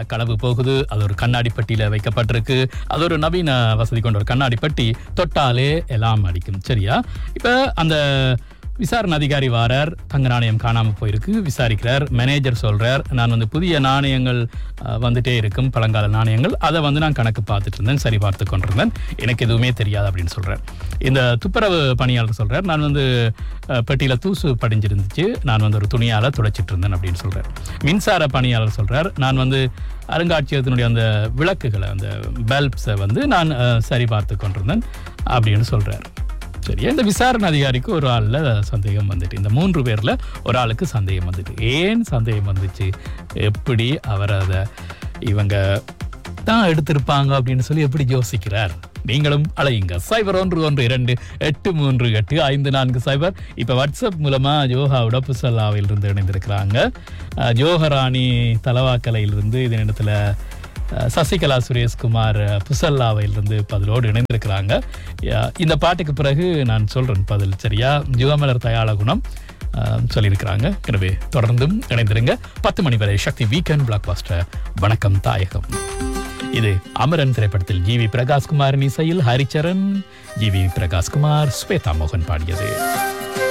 களவு போகுது அது ஒரு கண்ணாடி பெட்டியில வைக்கப்பட்டிருக்கு அது ஒரு நவீன வசதி கொண்ட ஒரு கண்ணாடி பெட்டி தொட்டாலே எல்லாம் அடிக்கும் சரியா இப்ப அந்த விசாரணை அதிகாரி வாரார் தங்க நாணயம் காணாம போயிருக்கு விசாரிக்கிறார் மேனேஜர் சொல்றார் நான் வந்து புதிய நாணயங்கள் அஹ், வந்துட்டே இருக்கும் பழங்கால நாணயங்கள் அதை வந்து நான் கணக்கு பார்த்துட்டு இருந்தேன் சரி பார்த்து கொண்டிருந்தேன் எனக்கு எதுவுமே தெரியாது அப்படின்னு சொல்றார் இந்த துப்புரவு பணியாளர் சொல்றார் நான் வந்து அஹ், பெட்டியில தூசு படிஞ்சிருந்துச்சு நான் வந்து ஒரு துணியால துடைச்சிட்டு இருந்தேன் அப்படின்னு சொல்றார் மின்சார பணியாளர் சொல்றார் நான் வந்து அருங்காட்சியகத்தினுடைய அந்த விளக்குகளை அந்த பல்ப்ஸை வந்து நான் அஹ், சரி பார்த்து கொண்டிருந்தேன் அப்படின்னு சொல்றார் சரி இந்த விசாரணை அதிகாரிக்கு ஒரு ஆள்ல சந்தேகம் வந்துட்டு இந்த மூன்று பேர்ல ஒரு ஆளுக்கு சந்தேகம் வந்துட்டு ஏன் சந்தேகம் வந்துச்சு எப்படி அவர் அதை இவங்க தான் எடுத்திருப்பாங்க அப்படின்னு சொல்லி எப்படி யோசிக்கிறார் நீங்களும் அழையுங்க சைபர் ஒன்று ஒன்று இரண்டு எட்டு மூன்று எட்டு ஐந்து நான்கு சைபர் இப்போ வாட்ஸ்அப் மூலமா ஜோஹாவோட புசல்லாவில் இருந்து இணைந்திருக்கிறாங்க அஹ், ஜோஹராணி தலவாக்கலையிலிருந்து இதன் இடத்துல அஹ் சசிகலா சுரேஷ்குமார் அஹ், புசல்லாவையிலிருந்து பதிலோடு இணைந்திருக்கிறாங்க யா- இந்த பாட்டுக்கு பிறகு நான் சொல்றேன் பதில் சரியா ஜுவமலர் தயாள குணம் அஹ், சொல்லியிருக்கிறாங்க எனவே தொடர்ந்தும் இணைந்திருங்க பத்து மணி வரை சக்தி வீக்கெண்ட் பிளாக் பாஸ்டர் வணக்கம் தாயகம் இது அமரன் திரைப்படத்தில் ஜி வி பிரகாஷ்குமாரின் இசையில் ஹரிச்சரன் ஜி வி பிரகாஷ்குமார் ஸ்வேதா மோகன் பாடியது